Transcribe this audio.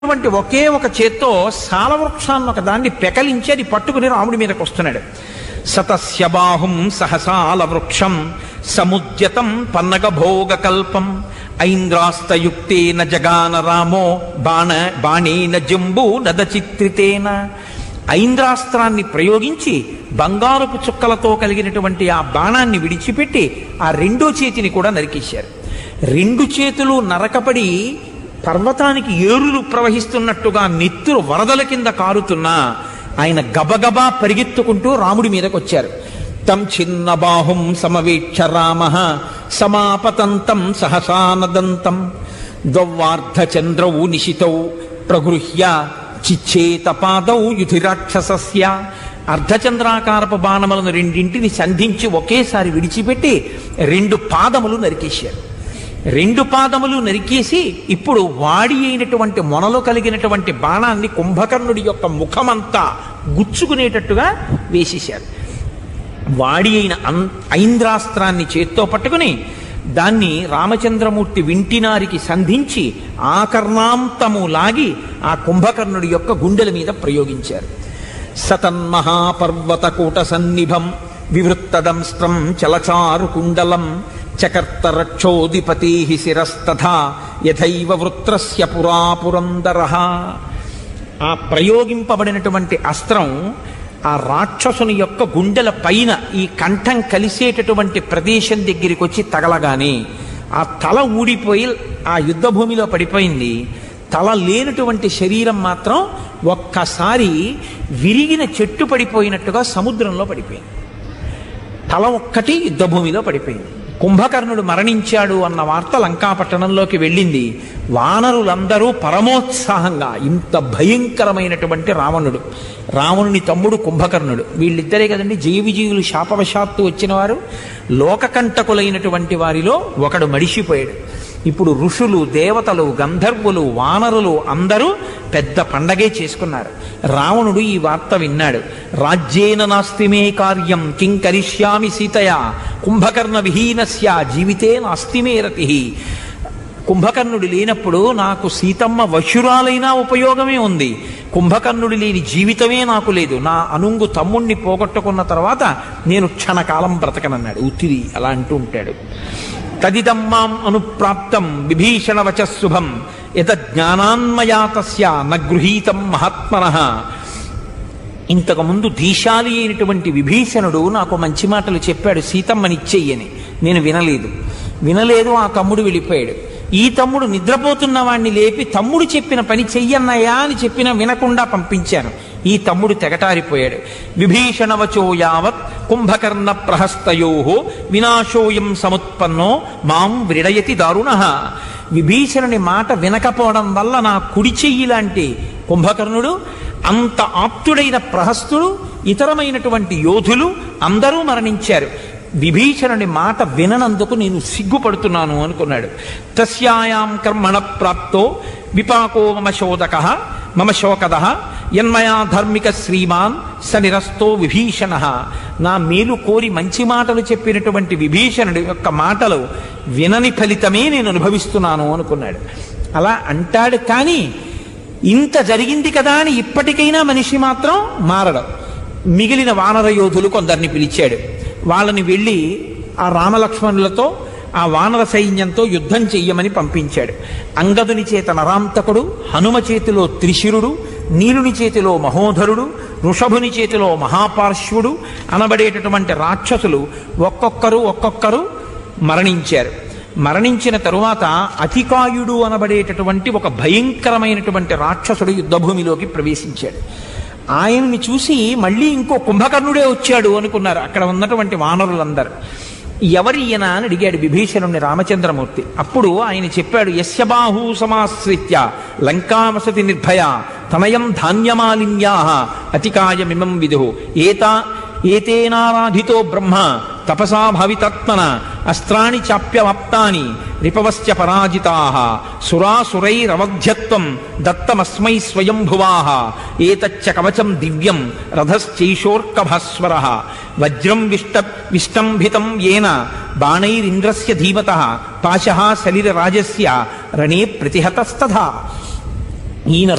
అటువంటి ఒకే ఒక చేత్తో సాలవృక్షాన్ని ఒక దాన్ని పెకలించి అది పట్టుకుని రాముడి మీదకి వస్తున్నాడు సతస్య బాహుం సహసాల వృక్షం సముద్యతం పన్నగ భోగ కల్పం ఐంద్రాస్తయుక్తేన జగాన రామో బాణ బాణేన జంబూ నద చిత్రితేన ఐంద్రాస్త్రాన్ని ప్రయోగించి బంగారపు చుక్కలతో కలిగినటువంటి ఆ బాణాన్ని విడిచిపెట్టి ఆ రెండో చేతిని కూడా నరికేశారు రెండు చేతులు నరకపడి పర్వతానికి ఏరులు ప్రవహిస్తున్నట్టుగా నెత్తురు వరదల కింద కారుతున్నా ఆయన గబగబా పరిగెత్తుకుంటూ రాముడి మీదకి వచ్చారు తం చిన్న బాహుం సమవేక్ష రామ సమాపతంతం సహసానదంతం ద్వవార్ధచంద్రౌ నిశితౌ ప్రగృహ్య చిచ్చేత పాదౌ యుధిరాక్షసస్య అర్ధచంద్రాకారపు బాణములను రెండింటిని సంధించి ఒకేసారి విడిచిపెట్టి రెండు పాదములు నరికేశారు రెండు పాదములు నరికేసి ఇప్పుడు వాడి అయినటువంటి మొనలో కలిగినటువంటి బాణాన్ని కుంభకర్ణుడి యొక్క ముఖమంతా గుచ్చుకునేటట్టుగా వేసేశారు వాడి అయిన అం- ఐంద్రాస్త్రాన్ని చేత్తో పట్టుకుని దాన్ని రామచంద్రమూర్తి వింటినారికి సంధించి ఆకర్ణాంతము లాగి ఆ కుంభకర్ణుడి యొక్క గుండెల మీద ప్రయోగించారు సతన్మహాపర్వతకూట సన్నిభం వివృత్తదంస్త్రం చలచారు కుండలం చకర్తరక్షోధిపతి శిరస్తథా యథైవ వృత్రస్య పురాపురందర ఆ ప్రయోగింపబడినటువంటి అస్త్రం ఆ రాక్షసుని యొక్క గుండెల పైన ఈ కంఠం కలిసేటటువంటి ప్రదేశం దగ్గరికి వచ్చి తగలగానే ఆ తల ఊడిపోయి ఆ యుద్ధ భూమిలో పడిపోయింది తల లేనటువంటి శరీరం మాత్రం ఒక్కసారి విరిగిన చెట్టు పడిపోయినట్టుగా సముద్రంలో పడిపోయింది తల ఒక్కటి యుద్ధభూమిలో పడిపోయింది కుంభకర్ణుడు మరణించాడు అన్న వార్త లంకాపట్టణంలోకి వెళ్ళింది వానరులందరూ పరమోత్సాహంగా ఇంత భయంకరమైనటువంటి రావణుడు రావణుని తమ్ముడు కుంభకర్ణుడు వీళ్ళిద్దరే కదండి జీవిజీవులు శాపవశాత్తు వచ్చిన వారు లోకకంటకులైనటువంటి వారిలో ఒకడు మడిసిపోయాడు ఇప్పుడు ఋషులు దేవతలు గంధర్వులు వానరులు అందరూ పెద్ద పండగే చేసుకున్నారు రావణుడు ఈ వార్త విన్నాడు రాజ్యేన నాస్తి మే కార్యం కిం కరిష్యామి సీతయా కుంభకర్ణ విహీనస్య జీవితే నాస్తి మే రతి కుంభకర్ణుడు లేనప్పుడు నాకు సీతమ్మ వశురాలైనా ఉపయోగమే ఉంది కుంభకర్ణుడు లేని జీవితమే నాకు లేదు నా అనుంగు తమ్ముణ్ణి పోగొట్టుకున్న తర్వాత నేను క్షణకాలం బ్రతకనన్నాడు ఉత్తిరి అలా అంటూ ఉంటాడు తదిదం మాం అనుప్రాప్తం విభీషణ వచశుభం యత జ్ఞానాన్మయా తస్య నగృహీతం మహాత్మన ఇంతకుముందు దీశాలి అయినటువంటి విభీషణుడు నాకు మంచి మాటలు చెప్పాడు సీతమ్మనిచ్చెయ్యని నేను వినలేదు వినలేదు ఆ తమ్ముడు వెళ్ళిపోయాడు ఈ తమ్ముడు నిద్రపోతున్న వాణ్ణి లేపి తమ్ముడు చెప్పిన పని చెయ్యన్నయ్యా అని చెప్పినా వినకుండా పంపించాను ఈ తమ్ముడు తెగటారిపోయాడు విభీషణవచో యావత్ కుంభకర్ణ ప్రహస్తయో వినాశోయం సముత్పన్నో మాం వ్రిడయతి దారుణ విభీషణుని మాట వినకపోవడం వల్ల నా కుడి చెయ్యి లాంటి కుంభకర్ణుడు అంత ఆప్తుడైన ప్రహస్తుడు ఇతరమైనటువంటి యోధులు అందరూ మరణించారు విభీషణుని మాట విననందుకు నేను సిగ్గుపడుతున్నాను అనుకున్నాడు తస్యాయాం కర్మణ ప్రాప్తో విపాకో మమ శోదక మమ శోకద యన్మయా ధార్మిక శ్రీమాన్ స నిరస్తో విభీషణ నా మేలు కోరి మంచి మాటలు చెప్పినటువంటి విభీషణుడి యొక్క మాటలు వినని ఫలితమే నేను అనుభవిస్తున్నాను అనుకున్నాడు అలా అంటాడు కానీ ఇంత జరిగింది కదా అని ఇప్పటికైనా మనిషి మాత్రం మారడం మిగిలిన వానర యోధులు కొందరిని పిలిచాడు వాళ్ళని వెళ్ళి ఆ రామలక్ష్మణులతో ఆ వానర సైన్యంతో యుద్ధం చెయ్యమని పంపించాడు అంగదుని చేత నరాంతకుడు హనుమ చేతిలో త్రిశిరుడు నీలుని చేతిలో మహోధరుడు వృషభుని చేతిలో మహాపార్శ్వుడు అనబడేటటువంటి రాక్షసులు ఒక్కొక్కరు ఒక్కొక్కరు మరణించారు మరణించిన తరువాత అతికాయుడు అనబడేటటువంటి ఒక భయంకరమైనటువంటి రాక్షసుడు యుద్ధభూమిలోకి ప్రవేశించాడు ఆయన్ని చూసి మళ్ళీ ఇంకో కుంభకర్ణుడే వచ్చాడు అనుకున్నారు అక్కడ ఉన్నటువంటి వానరులందరూ ఎవరి ఈయన అని అడిగాడు విభీషణుని రామచంద్రమూర్తి అప్పుడు ఆయన చెప్పాడు యస్య బాహూ సమాశ్రిత్య లంకావసతి నిర్భయ తనయం ధాన్యమాలిన్యా అతికాయమిమం విదు ఏతా ఏతేనారాధితో బ్రహ్మ తపసా భవితత్మన అస్త్రాణి చాప్యవాప్తాని రిపవశ్చ పరాజితా సురాసురైరవధ్యత్వం దత్తమస్మై స్వయంభువా ఏతచ్చ కవచం దివ్యం రథశ్చైషోర్కభస్వర వజ్రం విష్ట విష్టంభితం ఏన బాణైరింద్రస్య ధీమత పాశ సలిలరాజస్య రణే ప్రతిహతస్తథా ఈయన